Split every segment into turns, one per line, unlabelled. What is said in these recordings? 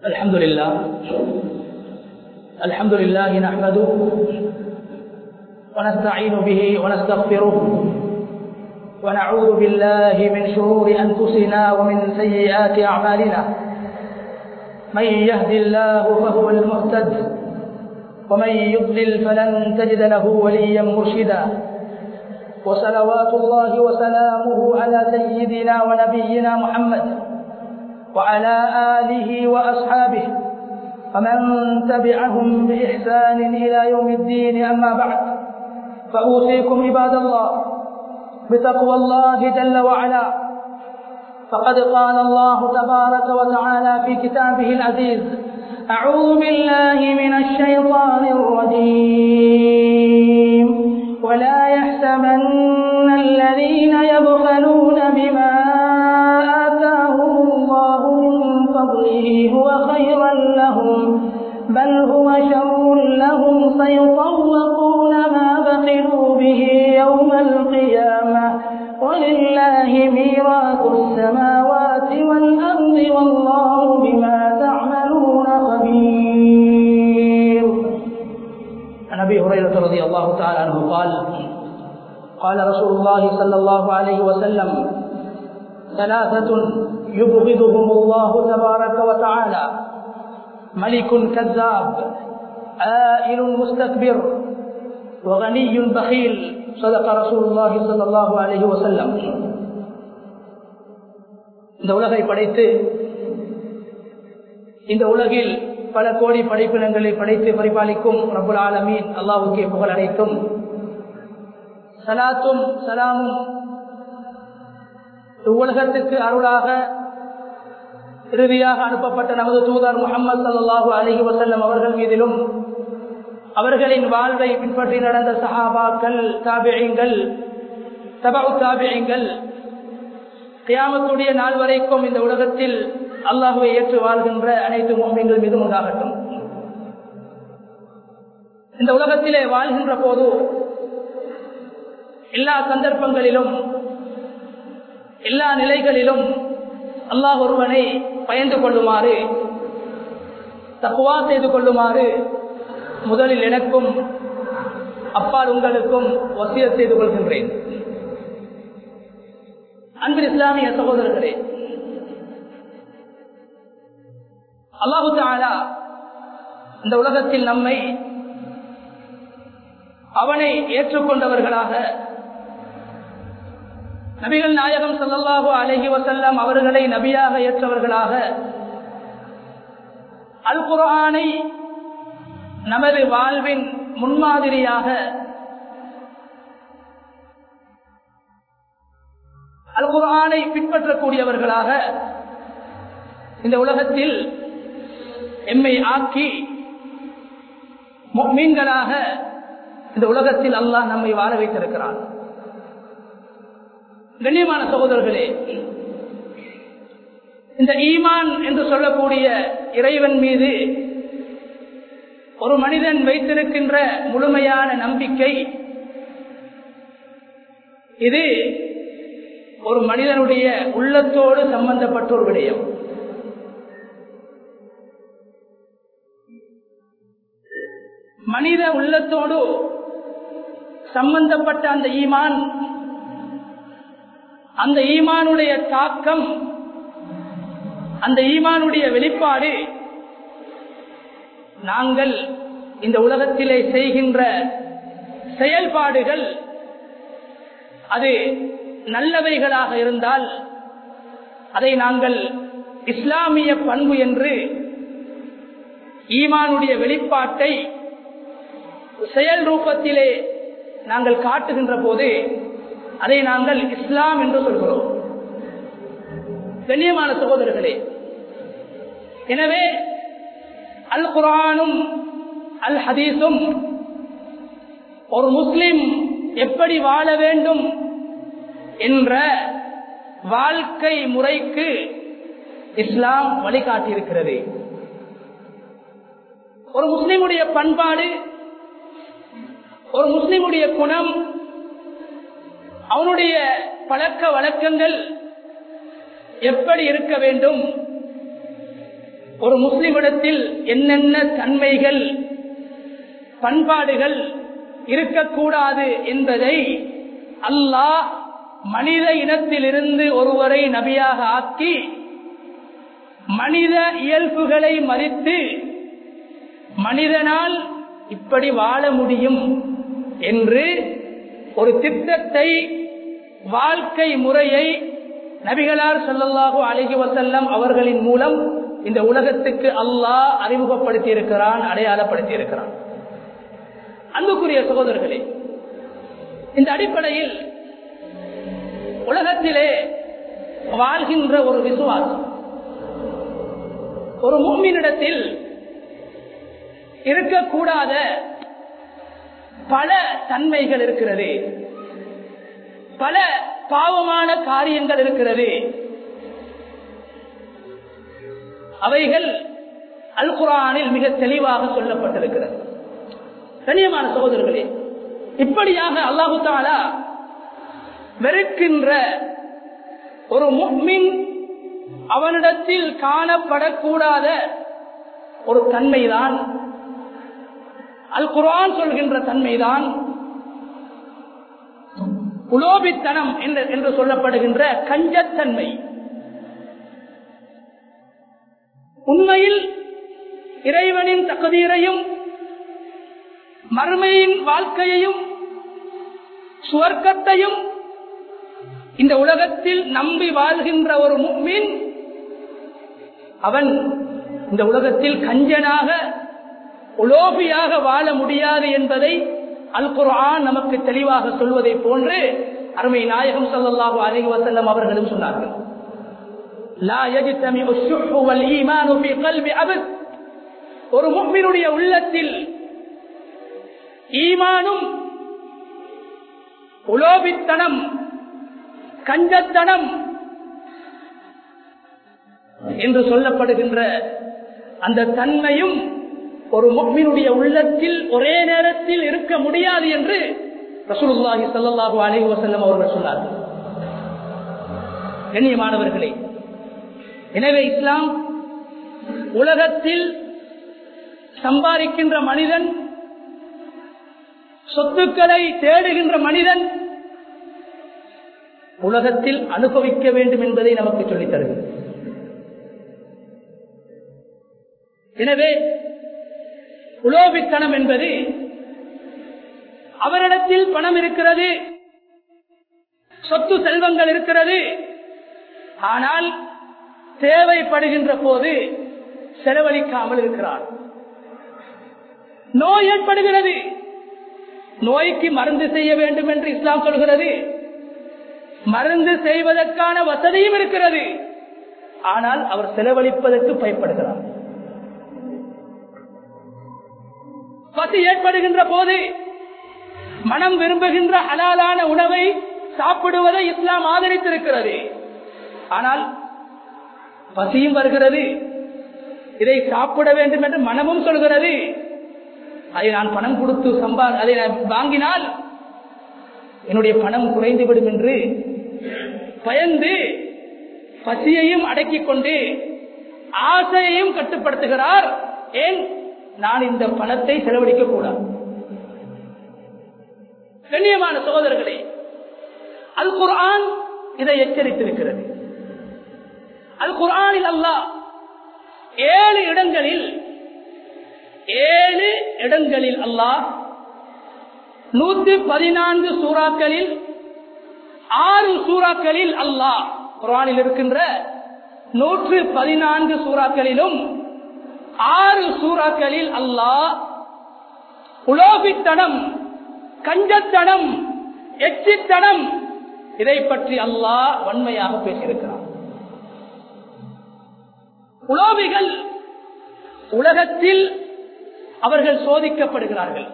الحمد لله الحمد لله نحمده ونستعين به ونستغفره ونعوذ بالله من شرور أنفسنا ومن سيئات أعمالنا من يهد الله فهو المهتد ومن يضلل فلن تجد له وليا مرشدا وصلوات الله وسلامه على سيدنا ونبينا محمد وعلى آله وأصحابه ومن تبعهم بإحسان إلى يوم الدين أما بعد فأوصيكم عباد الله بتقوى الله جل وعلا فقد قال الله تبارك وتعالى في كتابه العزيز أعوذ بالله من الشيطان الرجيم ولا يحسبن الذين يبخلون بما آتاهم الله من فضله هو خيرا لهم بل هو شر لهم سيطوقون ما بخلوا به يوم القيامة ولله ميراث السماوات والأرض والله بما تعملون خبير عن أبي هريرة رضي الله تعالى عنه قال قال رسول الله صلى الله عليه وسلم ثلاثة يبغضهم الله تبارك وتعالى ملك كذاب آئل مستكبر وغني بخيل صدق رسول الله صلى الله عليه وسلم இந்த உலகை படைத்து இந்த உலகில் பல கோடி படைப்பினங்களை படைத்து பரிபாலிக்கும் ரபுல் ஆலமீன் அல்லாவுக்கே புகழ் அனைத்தும் சலாத்தும் சலாமும் இவ்வுலகத்துக்கு அருளாக இறுதியாக அனுப்பப்பட்ட நமது தூதர் முகமது சல்லாஹூ அலஹி வசல்லம் அவர்கள் மீதிலும் அவர்களின் வாழ்வை பின்பற்றி நடந்த சஹாபாக்கள் தாபியங்கள் தபு தாபியங்கள் கியாமத்துடைய நாள் வரைக்கும் இந்த உலகத்தில் அல்லாஹுவை ஏற்று வாழ்கின்ற அனைத்து மோமியங்கள் மீதும் உண்டாகட்டும் இந்த உலகத்திலே வாழ்கின்ற போது எல்லா சந்தர்ப்பங்களிலும் எல்லா நிலைகளிலும் அல்லாஹ் ஒருவனை பயந்து கொள்ளுமாறு தப்புவா செய்து கொள்ளுமாறு முதலில் எனக்கும் அப்பால் உங்களுக்கும் வசிய செய்து கொள்கின்றேன் அன்பின் இஸ்லாமிய சகோதரர்களே அல்லாஹு தாலா இந்த உலகத்தில் நம்மை அவனை ஏற்றுக்கொண்டவர்களாக நபிகள் நாயகம் சல்லல்லாஹு அலஹி வசல்லம் அவர்களை நபியாக ஏற்றவர்களாக அல் குரானை நமது வாழ்வின் முன்மாதிரியாக அல் குரானை பின்பற்றக்கூடியவர்களாக இந்த உலகத்தில் எம்மை ஆக்கி மீன்களாக இந்த உலகத்தில் அல்லாஹ் நம்மை வாழ வைத்திருக்கிறான் கண்ணியமான சகோதரர்களே இந்த ஈமான் என்று சொல்லக்கூடிய இறைவன் மீது ஒரு மனிதன் வைத்திருக்கின்ற முழுமையான நம்பிக்கை இது ஒரு மனிதனுடைய உள்ளத்தோடு சம்பந்தப்பட்ட ஒரு விடயம் மனித உள்ளத்தோடு சம்பந்தப்பட்ட அந்த ஈமான் அந்த ஈமானுடைய தாக்கம் அந்த ஈமானுடைய வெளிப்பாடு நாங்கள் இந்த உலகத்திலே செய்கின்ற செயல்பாடுகள் அது நல்லவைகளாக இருந்தால் அதை நாங்கள் இஸ்லாமிய பண்பு என்று ஈமானுடைய வெளிப்பாட்டை செயல் ரூபத்திலே நாங்கள் காட்டுகின்ற போது அதை நாங்கள் இஸ்லாம் என்று சொல்கிறோம் கண்ணியமான சகோதரர்களே எனவே அல் குரானும் அல் ஹதீஸும் ஒரு முஸ்லிம் எப்படி வாழ வேண்டும் என்ற வாழ்க்கை முறைக்கு இஸ்லாம் வழிகாட்டியிருக்கிறது ஒரு முஸ்லிமுடைய பண்பாடு ஒரு முஸ்லிமுடைய குணம் அவனுடைய பழக்க வழக்கங்கள் எப்படி இருக்க வேண்டும் ஒரு முஸ்லிமிடத்தில் என்னென்ன தன்மைகள் பண்பாடுகள் இருக்கக்கூடாது என்பதை அல்லாஹ் மனித இனத்திலிருந்து ஒருவரை நபியாக ஆக்கி மனித இயல்புகளை மறித்து மனிதனால் இப்படி வாழ முடியும் என்று ஒரு திட்டத்தை வாழ்க்கை முறையை நபிகளார் சொல்லல்லாஹு அழகி வசல்லம் அவர்களின் மூலம் இந்த உலகத்துக்கு அல்லாஹ் அறிமுகப்படுத்தி இருக்கிறான் அடையாளப்படுத்தி இருக்கிறான் அன்புக்குரிய சகோதரர்களே இந்த அடிப்படையில் உலகத்திலே வாழ்கின்ற ஒரு விசுவாசம் ஒரு மூமினிடத்தில் இருக்கக்கூடாத பல தன்மைகள் இருக்கிறது பல பாவமான காரியங்கள் இருக்கிறது அவைகள் அல் குரானில் மிக தெளிவாக சொல்லப்பட்டிருக்கிறது கண்ணியமான சகோதரர்களே இப்படியாக அல்லாஹு தாலா வெறுக்கின்ற ஒரு முக்மின் அவனிடத்தில் காணப்படக்கூடாத ஒரு தன்மைதான் அல் குரான் சொல்கின்ற தன்மைதான் உலோபித்தனம் என்று சொல்லப்படுகின்ற கஞ்சத்தன்மை உண்மையில் இறைவனின் தகுதியரையும் மறுமையின் வாழ்க்கையையும் சுவர்க்கத்தையும் இந்த உலகத்தில் நம்பி வாழ்கின்ற ஒரு முக்மின் அவன் இந்த உலகத்தில் கஞ்சனாக உலோபியாக வாழ முடியாது என்பதை அல் குர்ஆன் நமக்கு தெளிவாக சொல்வதை போன்று அருமை நாயகம் ஸல்லல்லாஹு அலைஹி வஸல்லம் அவர்களும் சொன்னார்கள் லா யஜ்தமிஉ ஷுஹ் வல் ஈமான் ஃபீ கல்பி அபத் ஒரு முஃமினுடைய உள்ளத்தில் ஈமானும் உலோபித்தனம் கஞ்சத்தனம் என்று சொல்லப்படுகின்ற அந்த தன்மையும் ஒரு முக்மினுடைய உள்ளத்தில் ஒரே நேரத்தில் இருக்க முடியாது என்று ரசூலுல்லாஹி ஸல்லல்லாஹு அலைஹி வஸல்லம் அவர்கள் சொன்னார்கள் கண்ணியமானவர்களே எனவே இஸ்லாம் உலகத்தில் சம்பாதிக்கின்ற மனிதன் சொத்துக்களை தேடுகின்ற மனிதன் உலகத்தில் அனுபவிக்க வேண்டும் என்பதை நமக்கு சொல்லித் தருகிறது எனவே உலோபித்தனம் என்பது அவரிடத்தில் பணம் இருக்கிறது சொத்து செல்வங்கள் இருக்கிறது ஆனால் தேவைப்படுகின்ற போது செலவழிக்காமல் இருக்கிறார் நோய் ஏற்படுகிறது நோய்க்கு மருந்து செய்ய வேண்டும் என்று இஸ்லாம் சொல்கிறது மருந்து செய்வதற்கான வசதியும் இருக்கிறது ஆனால் அவர் செலவழிப்பதற்கு பயப்படுகிறார் பசி ஏற்படுகின்ற போது மனம் விரும்புகின்ற ஹலாலான உணவை சாப்பிடுவதை இஸ்லாம் ஆதரித்திருக்கிறது ஆனால் பசியும் வருகிறது இதை சாப்பிட வேண்டும் என்று மனமும் சொல்கிறது அதை நான் பணம் கொடுத்து சம்பா அதை நான் வாங்கினால் என்னுடைய பணம் குறைந்துவிடும் என்று பயந்து பசியையும் அடக்கிக் கொண்டு ஆசையையும் கட்டுப்படுத்துகிறார் ஏன் நான் இந்த பணத்தை செலவழிக்க கூடாது கண்ணியமான சகோதரர்களே அல் குர்ஆன் இதை எச்சரித்திருக்கிறது அல் குர்ஆனில் அல்லாஹ் ஏழு இடங்களில் ஏழு இடங்களில் அல்லாஹ் நூத்தி பதினான்கு சூறாக்களில் ஆறு சூறாக்களில் அல்லாஹ் குரானில் இருக்கின்ற நூற்று பதினான்கு சூறாக்களிலும் ஆறு சூறாக்களில் அல்லாஹ் உலோபித்தனம் கஞ்சத்தனம் எச்சித்தனம் இதை பற்றி அல்லாஹ் வன்மையாக பேசியிருக்கிறார் உலோபிகள் உலகத்தில் அவர்கள் சோதிக்கப்படுகிறார்கள்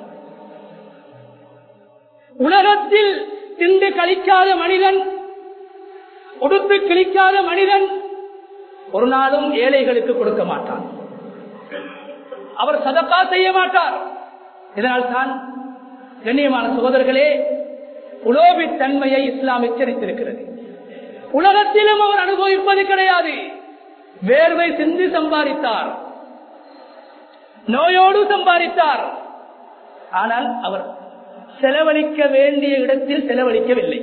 உலகத்தில் திண்டு கழிக்காத மனிதன் உடுத்து கிழிக்காத மனிதன் ஒரு நாளும் ஏழைகளுக்கு கொடுக்க மாட்டான் அவர் சதப்பா செய்ய மாட்டார் இதனால் தான் கண்ணியமான சகோதரர்களே உலோபித் தன்மையை இஸ்லாம் எச்சரித்திருக்கிறது உலகத்திலும் அவர் அனுபவிப்பது கிடையாது வேர்வை சிந்தி சம்பாதித்தார் நோயோடு சம்பாதித்தார் ஆனால் அவர் செலவழிக்க வேண்டிய இடத்தில் செலவழிக்கவில்லை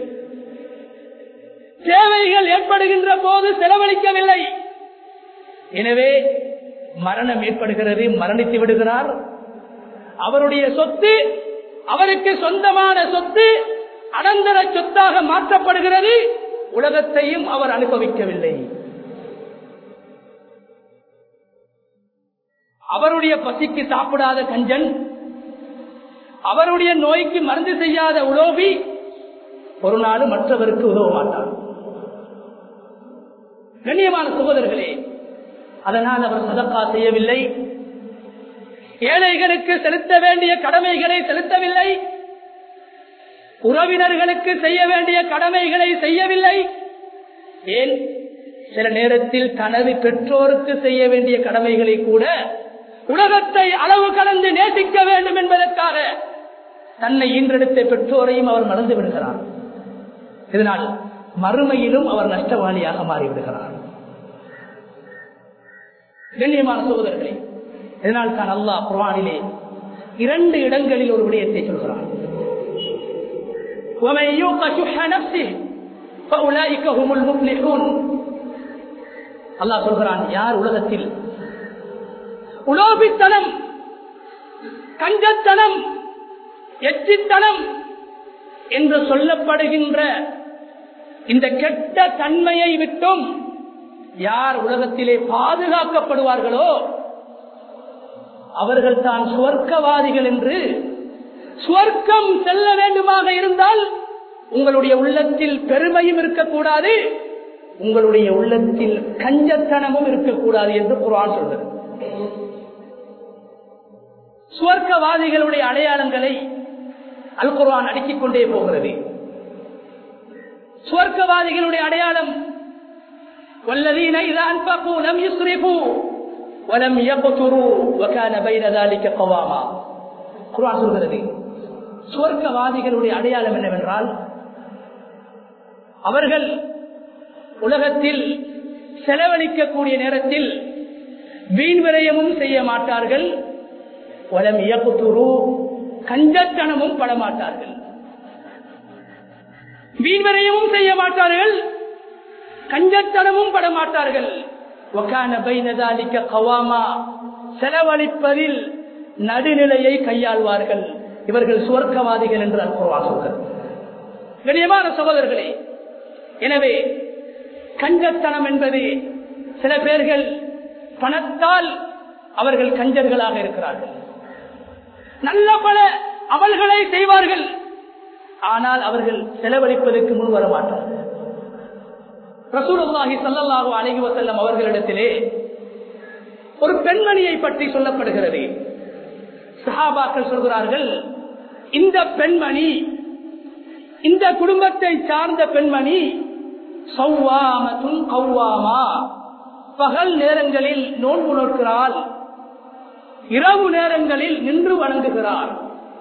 தேவைகள் ஏற்படுகின்ற போது செலவழிக்கவில்லை எனவே மரணம் ஏற்படுகிறது மரணித்து விடுகிறார் அவருடைய சொத்து அவருக்கு சொந்தமான சொத்து அனந்தர சொத்தாக மாற்றப்படுகிறது உலகத்தையும் அவர் அனுபவிக்கவில்லை அவருடைய பசிக்கு சாப்பிடாத கஞ்சன் அவருடைய நோய்க்கு மருந்து செய்யாத உலோபி ஒரு நாள் மற்றவருக்கு உதவ மாட்டார் கண்ணியமான சகோதரர்களே அதனால் அவர் சதக்கா செய்யவில்லை ஏழைகளுக்கு செலுத்த வேண்டிய கடமைகளை செலுத்தவில்லை உறவினர்களுக்கு செய்ய வேண்டிய கடமைகளை செய்யவில்லை ஏன் சில நேரத்தில் தனது பெற்றோருக்கு செய்ய வேண்டிய கடமைகளை கூட உலகத்தை அளவு கடந்து நேசிக்க வேண்டும் என்பதற்காக தன்னை ஈன்றெடுத்த பெற்றோரையும் அவர் மறந்து விடுகிறார் இதனால் மறுமையிலும் அவர் நஷ்டவாளியாக மாறிவிடுகிறார் கண்ணியமான சகோதரர்களே இதனால் தான் அல்லாஹ் குரானிலே இரண்டு இடங்களில் ஒரு விடயத்தை சொல்கிறார் ومن يوق شح نفسه فأولئك هم المفلحون அல்லாஹ் சொல்கிறான் யார் உலகத்தில் உலோபித்தனம் கஞ்சத்தனம் எச்சித்தனம் என்று சொல்லப்படுகின்ற இந்த கெட்ட தன்மையை விட்டும் யார் உலகத்திலே பாதுகாக்கப்படுவார்களோ அவர்கள் தான் சுவர்க்கவாதிகள் என்று சுவர்க்கம் செல்ல வேண்டுமாக இருந்தால் உங்களுடைய உள்ளத்தில் பெருமையும் இருக்கக்கூடாது உங்களுடைய உள்ளத்தில் கஞ்சத்தனமும் இருக்கக்கூடாது என்று குரான் சொல்றது சுவர்க்கவாதிகளுடைய அடையாளங்களை அல் குர்ஆன் அடுக்கிக் கொண்டே போகிறது சுவர்க்கவாதிகளுடைய அடையாளம் والذين إذا أنفقوا لم يسرفوا ولم يقتروا وكان بين ذلك قواما குர்ஆன் சொல்கிறது சுவர்க்கவாதிகளுடைய அடையாளம் என்னவென்றால் அவர்கள் உலகத்தில் செலவழிக்கக்கூடிய நேரத்தில் வீண் விரயமும் செய்ய மாட்டார்கள் வலம் இயக்குத்துரு கஞ்சத்தனமும் படமாட்டார்கள் வீண் விரயமும் செய்ய மாட்டார்கள் கஞ்சத்தனமும் படமாட்டார்கள் கவாமா செலவழிப்பதில் நடுநிலையை கையாள்வார்கள் இவர்கள் சுவர்க்கவாதிகள் என்று அல்குவார்கள் கண்ணியமான சகோதரர்களே எனவே கஞ்சத்தனம் என்பது சில பேர்கள் பணத்தால் அவர்கள் கஞ்சர்களாக இருக்கிறார்கள் நல்ல பல அமல்களை செய்வார்கள் ஆனால் அவர்கள் செலவழிப்பதற்கு முன் வர மாட்டார்கள் ரசூலுல்லாஹி ஸல்லல்லாஹு அலைஹி வஸல்லம் அவர்களிடத்திலே ஒரு பெண்மணியை பற்றி சொல்லப்படுகிறது சஹாபாக்கள் சொல்கிறார்கள் இந்த பெண்மணி இந்த குடும்பத்தை சார்ந்த பெண்மணி சௌவாமத்துன் கௌவாமா பகல் நேரங்களில் நோன்பு நோக்கிறாள் இரவு நேரங்களில் நின்று வணங்குகிறார்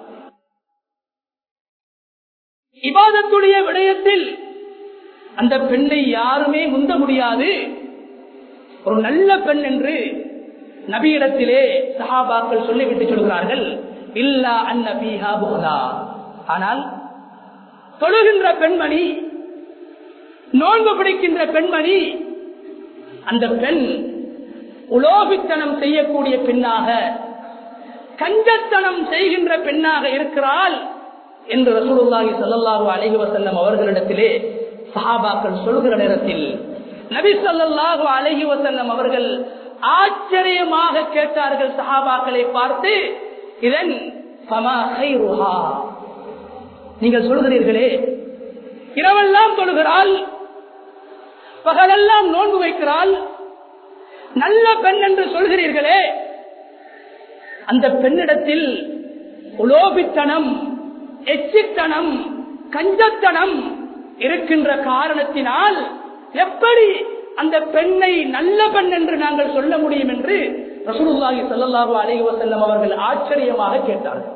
இபாதத்துடைய விடயத்தில் அந்த பெண்ணை யாருமே முந்த முடியாது ஒரு நல்ல பெண் என்று நபியிடத்திலே சஹாபாக்கள் சொல்லிவிட்டு சொல்கிறார்கள் இல்லா அன்ன பீஹா புகதா ஆனால் தொழுகின்ற பெண்மணி நோன்பு பிடிக்கின்ற பெண்மணி அந்த பெண் உலோபித்தனம் செய்யக்கூடிய பெண்ணாக கஞ்சத்தனம் செய்கின்ற பெண்ணாக இருக்கிறாள் என்று ரசூலுல்லாஹி ஸல்லல்லாஹு அலைஹி வஸல்லம் அவர்களிடத்திலே சஹாபாக்கள் சொல்கிற நேரத்தில் நபி ஸல்லல்லாஹு அலைஹி வஸல்லம் அவர்கள் ஆச்சரியமாக கேட்டார்கள் சஹாபாக்களை பார்த்து இதன் ஃபமா கைருஹா நீங்கள் சொல்கிறீர்களே இரவெல்லாம் தொழுகிறாள் பகலெல்லாம் நோன்பு வைக்கிறாள் நல்ல பெண் என்று சொல்கிறீர்களே அந்த பெண்ணிடத்தில் உலோபித்தனம் எச்சித்தனம் கஞ்சத்தனம் இருக்கின்ற காரணத்தினால் எப்படி அந்த பெண்ணை நல்ல பெண் என்று நாங்கள் சொல்ல முடியும் என்று ரசூலுல்லாஹி ஸல்லல்லாஹு அலைஹி வஸல்லம் அவர்கள் ஆச்சரியமாக கேட்டார்கள்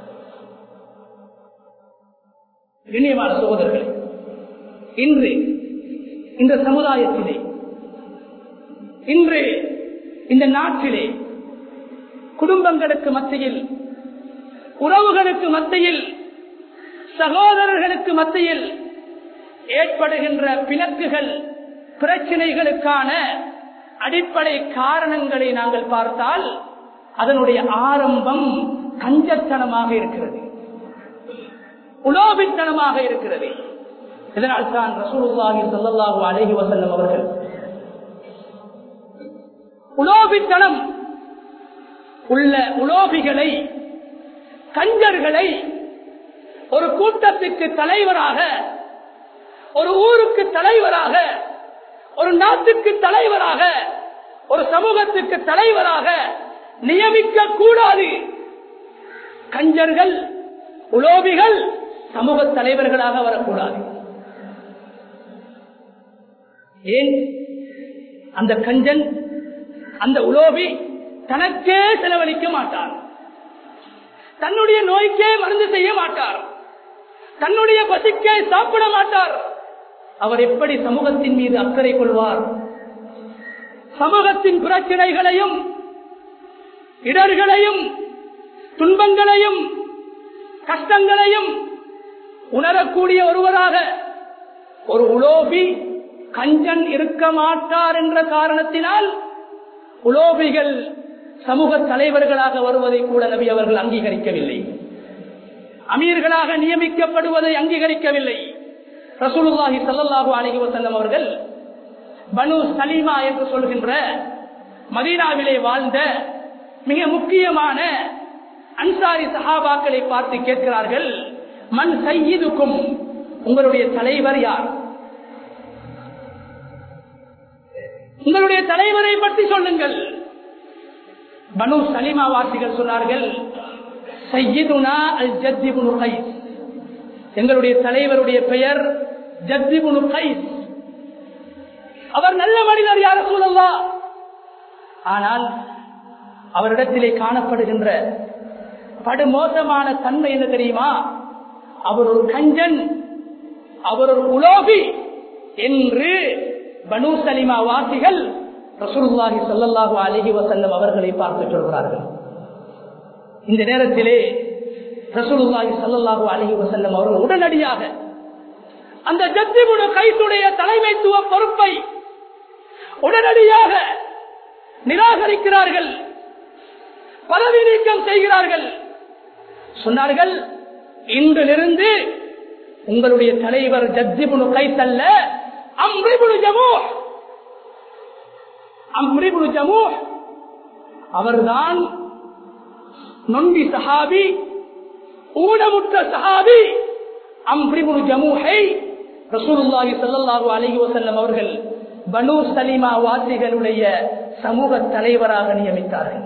இனியமான சகோதரர்களே இன்று இந்த சமுதாயத்திலே இன்று இந்த நாட்டிலே குடும்பங்களுக்கு மத்தியில் உறவுகளுக்கு மத்தியில் சகோதரர்களுக்கு மத்தியில் ஏற்படுகின்ற பிணக்குகள் பிரச்சனைகளுக்கான அடிப்படை காரணங்களை நாங்கள் பார்த்தால் அதனுடைய ஆரம்பம் கஞ்சத்தனமாக இருக்கிறது உலோபித்தனமாக இருக்கிறது இதனால் தான் ரசூலுல்லாஹி ஸல்லல்லாஹு அலைஹி வஸல்லம் அவர்கள் உலோபித்தனம் உள்ள உலோபிகளை கஞ்சர்களை ஒரு கூட்டத்துக்கு தலைவராக ஒரு ஊருக்கு தலைவராக ஒரு நாட்டுக்கு தலைவராக ஒரு சமூகத்துக்கு தலைவராக நியமிக்க கூடாது கஞ்சர்கள் உலோபிகள் சமூக தலைவர்களாக வரக்கூடாது ஏன் அந்த கஞ்சன் அந்த உலோபி தனக்கே செலவழிக்க மாட்டார் தன்னுடைய நோய்க்கே மருந்து செய்ய மாட்டார் தன்னுடைய பசிக்கே சாப்பிட மாட்டார் அவர் எப்படி சமூகத்தின் மீது அக்கறை கொள்வார் சமூகத்தின் பிரச்சனைகளையும் இடர்களையும் துன்பங்களையும் கஷ்டங்களையும் உணரக்கூடிய ஒருவராக ஒரு உலோபி கஞ்சன் இருக்க மாட்டார் என்ற காரணத்தினால் உலோபிகள் சமூக தலைவர்களாக வருவதை கூட நபி அவர்கள் அங்கீகரிக்கவில்லை அமீர்களாக நியமிக்கப்படுவதை அங்கீகரிக்கவில்லை ரசூலுல்லாஹி சல்லாஹூ அலஹி வசல்லம் அவர்கள் பனு சலீமா என்று சொல்கின்ற மதீனாவிலே வாழ்ந்த மிக முக்கியமான அன்சாரி சஹாபாக்களை பார்த்து கேட்கிறார்கள் மண் சையீதுக்கும் உங்களுடைய தலைவர் யார் உங்களுடைய தலைவரை பற்றி சொல்லுங்கள் பனு சலிமா வாசிகள் சொன்னார்கள் சையீதுனா அல் ஜத்திபுனு கைஸ் எங்களுடைய தலைவருடைய பெயர் ஜத்திபுனு கைஸ் அவர் நல்ல மனிதர் யார சூழல்லா ஆனால் அவரிடத்திலே காணப்படுகின்ற படுமோசமான தன்மை என்ன தெரியுமா அவர் ஒரு கஞ்சன் அவர் ஒரு உலோபி என்று பனு சலிமா வாசிகள் ரசூலுல்லாஹி ஸல்லல்லாஹு அலைஹி வஸல்லம் அவர்களை பார்த்து சொல்கிறார்கள் இந்த நேரத்திலே ரசூலுல்லாஹி ஸல்லல்லாஹு அலைஹி வஸல்லம் அவர்கள் உடனடியாக அந்த ஜத்திபுன கைத்துடைய தலைமைத்துவ பொறுப்பை உடனடியாக நிராகரிக்கிறார்கள் பதவி நீக்கம் செய்கிறார்கள் சொன்னார்கள் இன்றிலிருந்து உங்களுடைய தலைவர் ஜத்திபுனு கைத்தல்ல அம்ரிபுனு ஜமூ அம்ரிபுனு ஜமூ அவர்தான் நொண்டி சஹாபி ஊனமுற்ற சஹாபி அம்ரிபுனு ஜமூஹை ரசூலுல்லாஹி ஸல்லல்லாஹு அலைஹி வஸல்லம் அவர்கள் பனு சலிமா வாசிகளுடைய சமூக தலைவராக நியமித்தார்கள்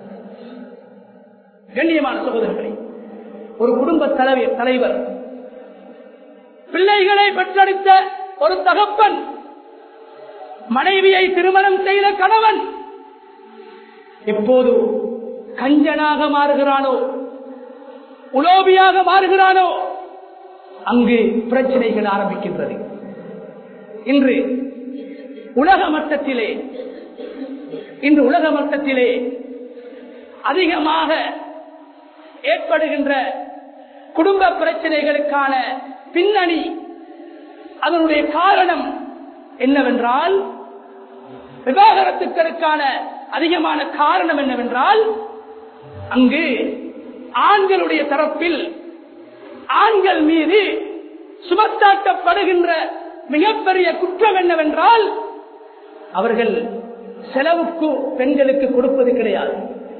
கண்ணியமான சகோதரர்களே ஒரு குடும்ப தலைவர் தலைவர் பிள்ளைகளை பெற்றெடுத்த ஒரு தகப்பன் மனைவியை திருமணம் செய்த கணவன் எப்போது கஞ்சனாக மாறுகிறானோ உலோபியாக மாறுகிறானோ அங்கு பிரச்சனைகள் ஆரம்பிக்கின்றது இன்று உலக மட்டத்திலே இன்று உலக மட்டத்திலே அதிகமாக ஏற்படுகின்ற குடும்ப பிரச்சனைகளுக்கான பின்னணி அதனுடைய காரணம் என்னவென்றால் விவாகரத்துக்களுக்கான அதிகமான காரணம் என்னவென்றால் அங்கு ஆண்களுடைய தரப்பில் ஆண்கள் மீது சுமத்தாட்டப்படுகின்ற மிகப்பெரிய குற்றம் என்னவென்றால் அவர்கள் செலவுக்கு பெண்களுக்கு கொடுப்பது கிடையாது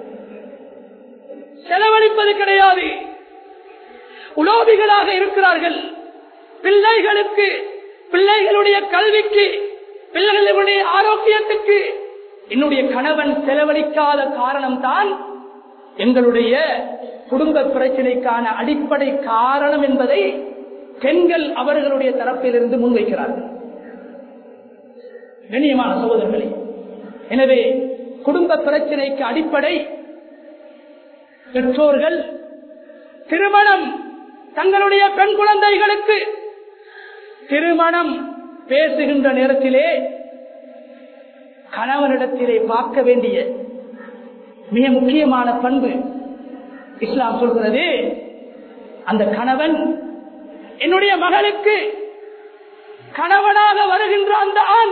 செலவழிப்பது கிடையாது உலோபிகளாக இருக்கிறார்கள் பிள்ளைகளுக்கு பிள்ளைகளுடைய கல்விக்கு பிள்ளைகளுடைய ஆரோக்கியத்துக்கு என்னுடைய கணவன் செலவழிக்காத காரணம் தான் எங்களுடைய குடும்ப பிரச்சனைக்கான அடிப்படை காரணம் என்பதை பெண்கள் அவர்களுடைய தரப்பிலிருந்து முன்வைக்கிறார்கள் கண்ணியமான சகோதரர்களே எனவே குடும்ப பிரச்சனைக்கு அடிப்படை பெற்றோர்கள் திருமணம் தங்களுடைய பெண் குழந்தைகளுக்கு திருமணம் பேசுகின்ற நேரத்திலே கணவனிடத்திலே பார்க்க வேண்டிய மிக முக்கியமான பண்பு இஸ்லாம் சொல்கிறது அந்த கணவன் என்னுடைய மகளுக்கு கணவனாக வருகின்ற அந்த ஆண்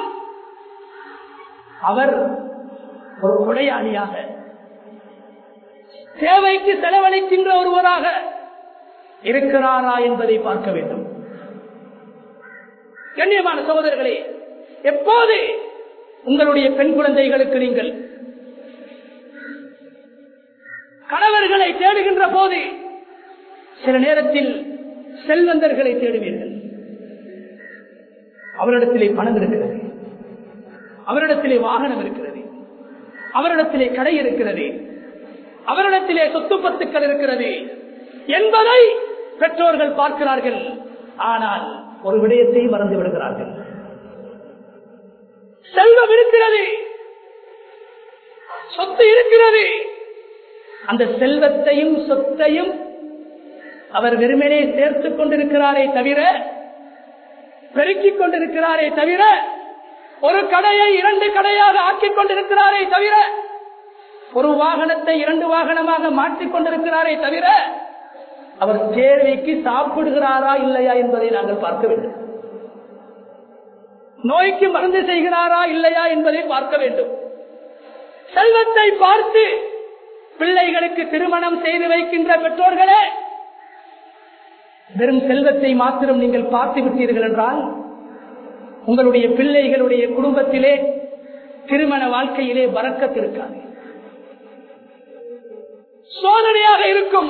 அவர் ஒரு கொடையாளியாக தேவைக்கு செலவழிக்கின்ற ஒருவராக இருக்கிறாரா என்பதை பார்க்க வேண்டும் கண்ணியமான சகோதரர்களே எப்போது உங்களுடைய பெண் குழந்தைகளுக்கு நீங்கள் கணவர்களை தேடுகின்ற போது சில நேரத்தில் செல்வந்தர்களை தேடுவீர்கள் அவரிடத்திலே பணம் இருக்கிறது அவரிடத்திலே வாகனம் இருக்கிறது அவரிடத்திலே கடை இருக்கிறது அவரிடத்திலே சொத்து பத்துக்கள் இருக்கிறது என்பதை பெற்றோர்கள் பார்க்கிறார்கள் ஆனால் ஒரு விடயத்தை மறந்து விடுகிறார்கள் செல்வம் இருக்கிறது சொத்து இருக்கிறது அந்த செல்வத்தையும் சொத்தையும் அவர் வெறுமனே சேர்த்துக் கொண்டிருக்கிறாரே தவிர பெருக்கிக் கொண்டிருக்கிறாரே தவிர ஒரு கடையை இரண்டு கடையாக ஆக்கிக் கொண்டிருக்கிறாரே தவிர ஒரு வாகனத்தை இரண்டு வாகனமாக மாற்றிக் கொண்டிருக்கிறாரே தவிர அவர் தேர்வைக்கு சாப்பிடுகிறாரா இல்லையா என்பதை நாங்கள் பார்க்க வேண்டும் நோய்க்கு மருந்து செய்கிறாரா இல்லையா என்பதை பார்க்க வேண்டும் செல்வத்தை பார்த்து பிள்ளைகளுக்கு திருமணம் செய்து வைக்கின்ற பெற்றோர்களே வெறும் செல்வத்தை மாத்திரம் நீங்கள் பார்த்து விட்டீர்கள் என்றால் உங்களுடைய பிள்ளைகளுடைய குடும்பத்திலே திருமண வாழ்க்கையிலே வரக்கத்திருக்காது சோதனையாக இருக்கும்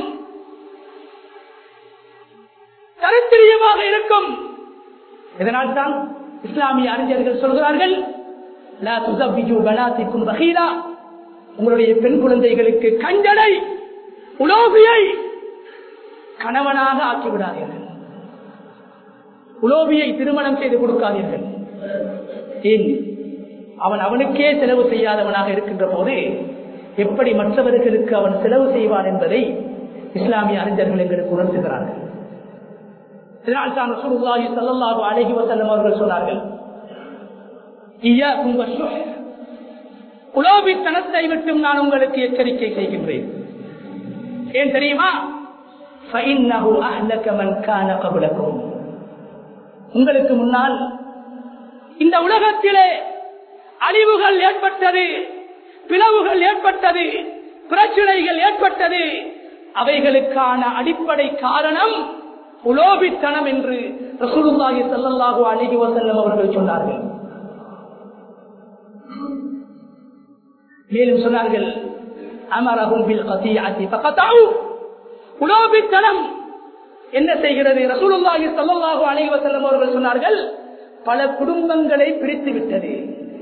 கருத்திரியமாக இருக்கும் இதனால் தான் இஸ்லாமிய அறிஞர்கள் சொல்கிறார்கள் "லா துஸவ்விஜு பனாத்திக்கும் பகீரா." உங்களுடைய பெண் குழந்தைகளுக்கு கஞ்சனை உலோபியை கணவனாக ஆக்கிவிடாதீர்கள் உலோபியை திருமணம் செய்து கொடுக்காதீர்கள் ஏன் அவன் அவனுக்கே செலவு செய்யாதவனாக இருக்கின்ற போது எப்படி மற்றவர்களுக்கு அவன் செலவு செய்வான் என்பதை இஸ்லாமிய அறிஞர்கள் எங்களுக்கு உணர்த்துகிறார்கள் இதனால் தான் ரசூலுல்லாஹி ஸல்லல்லாஹு அலைஹி வஸல்லம் அவர்கள் சொன்னார்கள் இய்யாக்கும் வஷ்ஷுஹ் உலோபித்தனத்தை விட்டும் நான் உங்களுக்கு எச்சரிக்கை செய்கின்றேன் ஏன் தெரியுமா فَإِنَّهُ أَهْلَكَ مَنْ كَانَ قَبْلَكُمْ உங்களுக்கு முன்னால் இந்த உலகத்திலே அழிவுகள் ஏற்பட்டது பிளவுகள் ஏற்பட்டது பிரச்சனைகள் ஏற்பட்டது அவைகளுக்கான அடிப்படை காரணம் உலோபித்தனம் என்று ரசூலுல்லாஹி ஸல்லல்லாஹு அலைஹி வஸல்லம் அவர்கள் சொன்னார்கள் மேலும் சொன்னார்கள் அமரஹும் பில் கதியத்தி ஃபகதஉ உலோபித்தனம் என்ன செய்கிறது ரசூலுல்லாஹி ஸல்லல்லாஹு அலைஹி வஸல்லம் அவர்கள் சொன்னார்கள் பல குடும்பங்களை பிரித்து விட்டது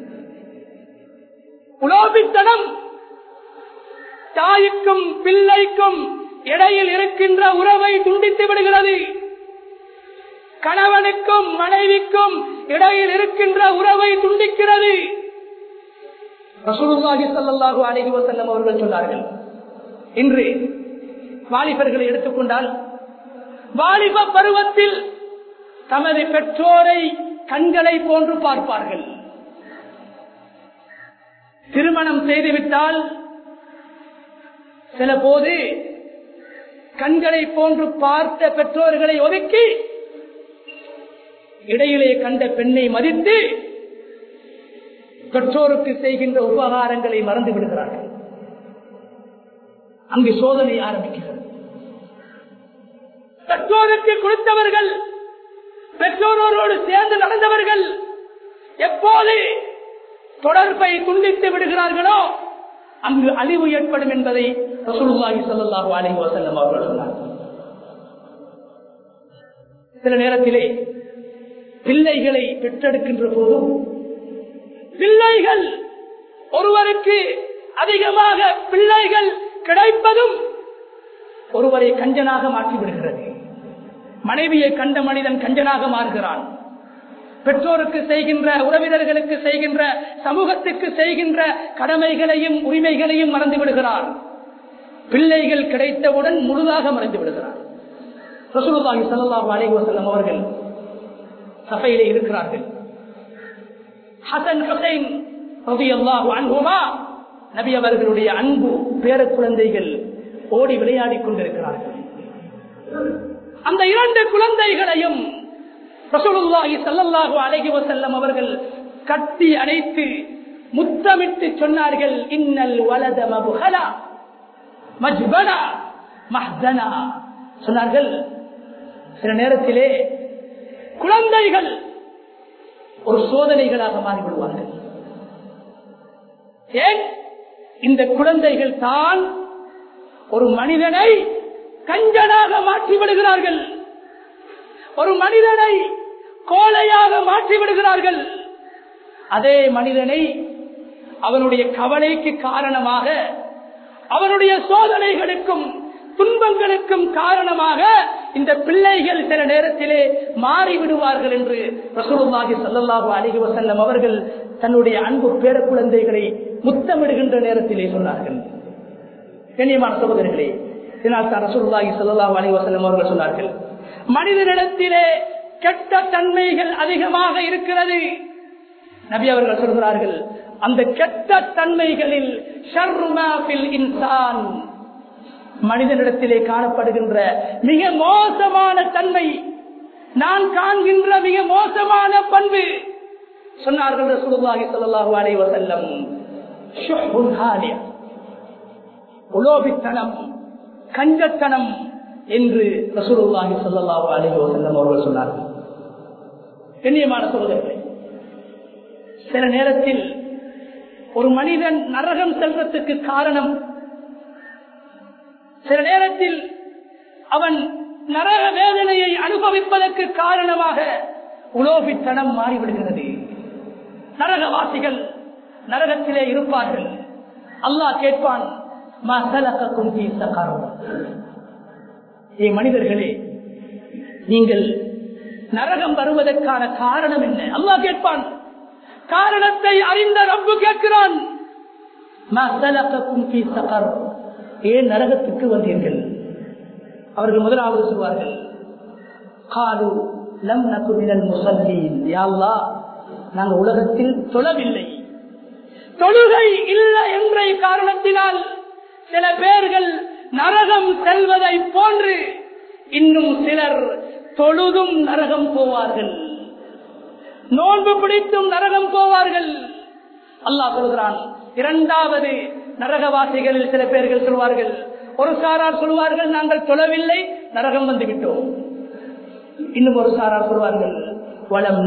உலோபித்தனம் தாய்க்கும் பிள்ளைக்கும் இடையில் இருக்கின்ற உறவை துண்டித்து விடுகிறது கணவனுக்கும் மனைவிக்கும் இடையில் இருக்கின்ற உறவை துண்டிக்கிறது ரசூலுல்லாஹி ஸல்லல்லாஹு அலைஹி வஸல்லம் அவர்கள் சொன்னார்கள் இன்று வாலிபர்களை எடுத்துக்கொண்டால் வாலிப பருவத்தில் தமது பெற்றோரை கண்களை போன்று பார்ப்பார்கள் திருமணம் செய்துவிட்டால் சில போது கண்களை போன்று பார்த்த பெற்றோர்களை ஒதுக்கி இடையிலே கண்ட பெண்ணை மதித்து பெற்றோருக்கு செய்கின்ற உபகாரங்களை மறந்து விடுகிறார்கள் அங்கு சோதனை ஆரம்பிக்கிறது பெற்றோருக்கு கொடுத்தவர்கள் பெற்றோரோடு சேர்ந்து நடந்தவர்கள் எப்போது தொடர்பை துண்டித்து விடுகிறார்களோ அங்கு அழிவு ஏற்படும் என்பதை ரசூலுல்லாஹி ஸல்லல்லாஹு அலைஹி வஸல்லம் அவர்கள் சொன்னார்கள் சில நேரத்திலே பிள்ளைகளை பெற்றெடுக்கின்ற போதும் பிள்ளைகள் ஒருவருக்கு அதிகமாக பிள்ளைகள் கிடைப்பதும் ஒருவரை கஞ்சனாக மாற்றிவிடுகிறது மனைவியை கண்ட மனிதன் கஞ்சனாக மாறுகிறான் பெற்றோருக்கு செய்கின்ற உறவினர்களுக்கு செய்கின்ற சமூகத்துக்கு செய்கின்ற கடமைகளையும் உரிமைகளையும் மறந்து விடுகிறார் பிள்ளைகள் கிடைத்தவுடன் முழுதாக மறைந்து விடுகிறார் ரசூலுல்லாஹி ஸல்லல்லாஹு அலைஹி வஸல்லம் அவர்கள் சபையிலே இருக்கிறார்கள் ஹசன் ஹுசைன் ரலியல்லாஹு அன்ஹுமா நபி அவர்களுடைய அன்பு பேர குழந்தைகள் ஓடி விளையாடிக் கொண்டிருக்கிறார்கள் அந்த இரண்டு குழந்தைகளையும் ரசூலுல்லாஹி ஸல்லல்லாஹு அலைஹி வஸல்லம் அவர்கள் கட்டி அணைத்து முத்தமிட்டு சொன்னார்கள் இன்னல் வலத மபுஹலா மஜ்பனா மஹ்தனா சொன்னார்கள் சில நேரத்திலே குழந்தைகள் ஒரு சோதனைகளாக மாறிவிடுவார்கள் ஏன் இந்த குழந்தைகள் தான் ஒரு மனிதனை கஞ்சனாக மாற்றி விடுகிறார்கள் ஒரு மனிதனை கோலையாக மாற்றி விடுகிறார்கள் அதே மனிதனை அவனுடைய கவலைக்கு காரணமாக அவனுடைய சோதனைகளுக்கும் துன்பங்களுக்கும் காரணமாக இந்த பிள்ளைகள் சில நேரத்திலே மாறிவிடுவார்கள் என்று ரசூலுல்லாஹி ஸல்லல்லாஹு அலைஹி வஸல்லம் அவர்கள் தன்னுடைய அன்பு பேர குழந்தைகளை முத்தமிடுகின்ற நேரத்திலே சொன்னார்கள் கண்ணியமான சகோதரர்களே இதனால் தான் ரசூலுல்லாஹி ஸல்லல்லாஹு அலைஹி வஸல்லம் அவர்கள் சொன்னார்கள் மனிதனிடத்திலே கெட்ட தன்மைகள் அதிகமாக இருக்கிறது நபி அவர்கள் சொல்கிறார்கள் அந்த கெட்ட தன்மைகளில் ஷர்மாஃபில் இன்சான் மனிதனிடத்திலே காணப்படுகின்ற மிக மோசமான தன்மை நான் காண்கின்ற மிக மோசமான பண்பு சொன்னார்கள் ரசூலுல்லாஹி ஸல்லல்லாஹு அலைஹி வஸல்லம் ஷுஹ்புன் ஹாலியா உலோபித்தனம் கஞ்சத்தனம் என்று ரசூலுல்லாஹி ஸல்லல்லாஹு அலைஹி வஸல்லம் அவர்கள் சொன்னார்கள் கண்ணியமான சகோதரர்களே சில நேரத்தில் ஒரு மனிதன் நரகம் செல்வதற்கு காரணம் சில நேரத்தில் அவன் நரக வேதனையை அனுபவிப்பதற்கு காரணமாக உலோபித்தனம் மாறிவிடுகிறது நரகவாசிகள் நரகத்திலே இருப்பார்கள் அல்லாஹ் கேட்பான் ஏ மனிதர்களே நீங்கள் நரகம் வருவதற்கான காரணம் என்ன அல்லாஹ் கேட்பான் காரணத்தை அறிந்த ரப்பு கேட்கிறான் ஏன் நரகத்துக்கு வந்தீர்கள் அவர்கள் முதலாவது சொல்வார்கள் காலு லம் நகுமினல் முசல்லீன் யாழ்லா நாங்கள் உலகத்தில் தொழவில்லை தொழுகை இல்லை என்ற காரணத்தினால் சில பேர்கள் நரகம் செல்வதை போன்று இன்னும் சிலர் தொழுதும் நரகம் போவார்கள் நோன்பு பிடித்தும் நரகம் போவார்கள் அல்லாஹ் சொல்கிறான் இரண்டாவது நரகவாசிகளில் சில பேர்கள் சொல்வார்கள் ஒரு சாரார் சொல்வார்கள் நாங்கள் தொழவில்லை நரகம் வந்து விட்டோம் இன்னும் ஒரு சாரார் சொல்வார்கள் வளம்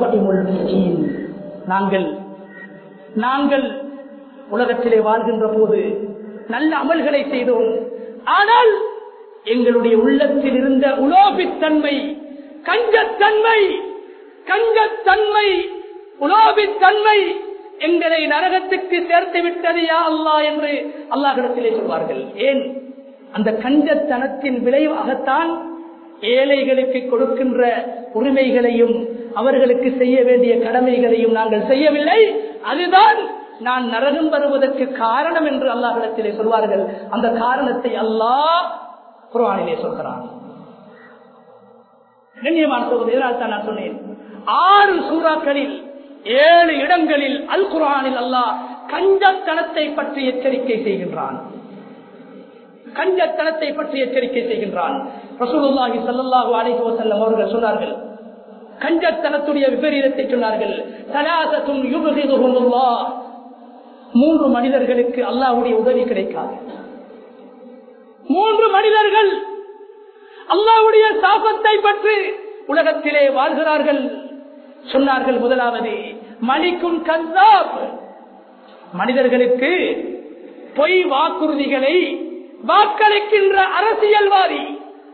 நாங்கள் நாங்கள் உலகத்திலே வாழ்கின்ற போது நல்ல அமல்களை செய்தோம் ஆனால் எங்களுடைய உள்ளத்தில் இருந்த உலோபித்தன்மை கஞ்சத்தன்மை கஞ்சத்தன்மை உலோபித்தன்மை எங்களை நரகத்துக்கு சேர்த்து விட்டது யா அல்லா என்று அல்லாஹிடத்திலே சொல்வார்கள் ஏன் அந்த கஞ்சத்தனத்தின் விளைவாகத்தான் ஏழைகளுக்கு கொடுக்கின்ற உரிமைகளையும் அவர்களுக்கு செய்ய வேண்டிய கடமைகளையும் நாங்கள் செய்யவில்லை அதுதான் நான் நரகம் வருவதற்கு காரணம் என்று அல்லாஹிடத்திலே சொல்வார்கள் அந்த காரணத்தை அல்லாஹ் குரானிலே சொல்கிறான் கண்ணியமான இதனால் தான் நான் சொன்னேன் ஆறு சூறாக்களில் ஏழு இடங்களில் அல் குரானில் அல்லாஹ் கஞ்சத்தனத்தை பற்றி எச்சரிக்கை செய்கின்றான் கஞ்சத்தனத்தை பற்றி எச்சரிக்கை செய்கின்றான் ரசூலுல்லாஹி ஸல்லல்லாஹு அலைஹி வஸல்லம் அவர்கள் சொன்னார்கள் கஞ்சத்தனத்துடைய விபரீதத்தை சொன்னார்கள் சலாசத்தும் யுபகிதுஹுமுல்லாஹ் மூன்று மனிதர்களுக்கு அல்லாஹ்வுடைய உதவி கிடைக்காது மூன்று மனிதர்கள் அல்லாஹ்வுடைய சாபத்தை பற்றி உலகத்திலே வாழ்கிறார்கள் சொன்னார்கள் முதலாவது மலிக்கும் கந்தாப் மனிதர்களுக்கு பொய் வாக்குறுதிகளை வாக்களிக்கின்ற அரசியல்வாதி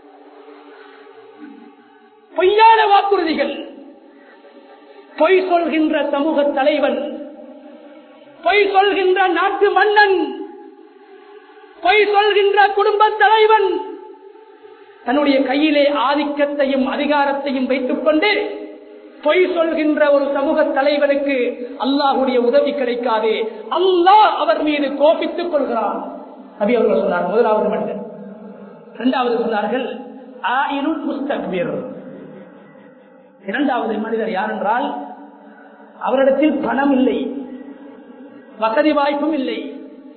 பொய்யான வாக்குறுதிகள் பொய் சொல்கின்ற சமூக தலைவன் பொய் சொல்கின்ற நாட்டு மன்னன் பொய் சொல்கின்ற குடும்ப தலைவன் தன்னுடைய கையிலே ஆதிக்கத்தையும் அதிகாரத்தையும் வைத்துக் கொண்டு பொய் சொல்கின்ற ஒரு சமூக தலைவனுக்கு அல்லாஹுடைய உதவி கிடைக்காது அல்லாஹ் அவர் மீது கோபித்துக் கொள்கிறான் நபி அவர்கள் சொன்னார் முதலாவது மனிதன் இரண்டாவது சொன்னார்கள் ஆயினுல் முஸ்தக்பீர் இரண்டாவது மனிதர் யார் என்றால் அவரிடத்தில் பணம் இல்லை வசதி வாய்ப்பும் இல்லை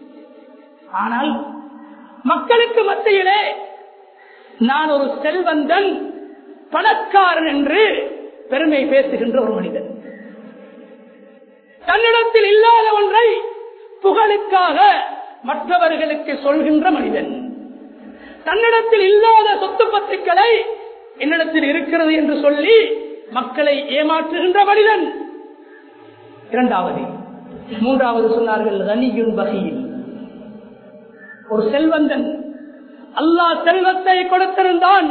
ஆனால் மக்களுக்கு மத்தியிலே நான் ஒரு செல்வந்தன் பணக்காரன் என்று பெருமை பேசுகின்ற ஒரு மனிதன் தன்னிடத்தில் இல்லாத ஒன்றை புகழுக்காக மற்றவர்களுக்கு சொல்கின்ற மனிதன் தன்னிடத்தில் இல்லாத சொத்து பத்துக்களை என்னிடத்தில் இருக்கிறது என்று சொல்லி மக்களை ஏமாற்றுகின்ற மனிதன் இரண்டாவது மூன்றாவது சொன்னார்கள் ரனியுன் வகையில் ஒரு செல்வந்தன் அல்லாஹ் செல்வத்தை கொடுத்திருந்தான்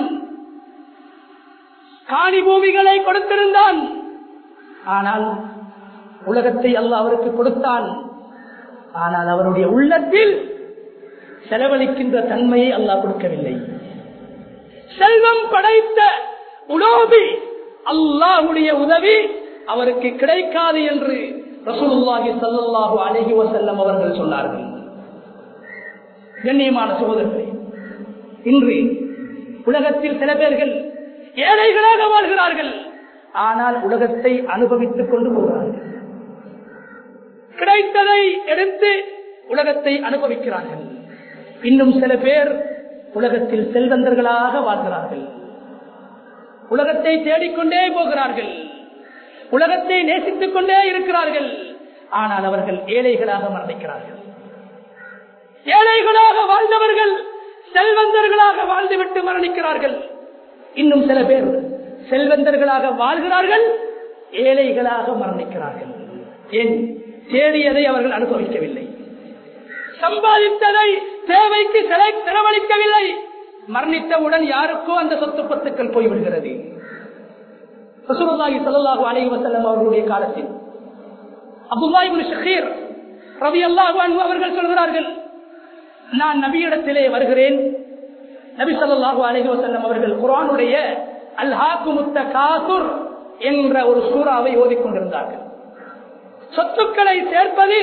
காணி பூமிகளை கொடுத்திருந்தான் ஆனால் உலகத்தை அல்லாஹ் அவருக்கு கொடுத்தான் ஆனால் அவருடைய உள்ளத்தில் செலவழிக்கின்ற தன்மையை அல்லாஹ் கொடுக்கவில்லை செல்வம் படைத்த உலோபி அல்லாஹுடைய உதவி அவருக்கு கிடைக்காது என்று ரசூலுல்லாஹி ஸல்லல்லாஹு அலைஹி வஸல்லம் அவர்கள் சொன்னார்கள் கண்ணியமான சகோதரர்களே இன்று உலகத்தில் சில பேர்கள் ஏழைகளாக வாழ்கிறார்கள் ஆனால் உலகத்தை அனுபவித்துக் கொண்டு போகிறார்கள் கிடைத்ததை எடுத்து உலகத்தை அனுபவிக்கிறார்கள் இன்னும் சில பேர் உலகத்தில் செல்வந்தர்களாக வாழ்கிறார்கள் உலகத்தை தேடிக்கொண்டே போகிறார்கள் உலகத்தை நேசித்துக் கொண்டே இருக்கிறார்கள் ஆனால் அவர்கள் ஏழைகளாக மரணிக்கிறார்கள் ஏழைகளாக வாழ்ந்தவர்கள் செல்வந்தர்களாக வாழ்ந்துவிட்டு மரணிக்கிறார்கள் இன்னும் சில பேர் செல்வந்தர்களாக வாழ்கிறார்கள் ஏழைகளாக மரணிக்கிறார்கள் ஏன் தேடியதை அவர்கள் அனுபவிக்கவில்லை சம்பாதித்ததை தேவைக்கு சிலை செலவழிக்கவில்லை மரணித்தவுடன் யாருக்கோ அந்த சொத்து பத்துக்கள் போய்விடுகிறது ரசூலுல்லாஹி ஸல்லல்லாஹு அலைஹி வஸல்லம் அவர்களுடைய காலத்தில் அபூபக்கர் இப்னு ஷஹீர் ரலியல்லாஹு அன்ஹு அவர்கள் சொல்கிறார்கள் நான் நபியிடத்திலே வருகிறேன் நபி ஸல்லல்லாஹு அலைஹி வஸல்லம் அவர்கள் குர்ஆனுடைய அல்ஹாக்குமுத்த காசுர் என்ற ஒரு சூறாவை ஓதிக்கொண்டிருந்தார்கள் சொத்துக்களை சேர்ப்பது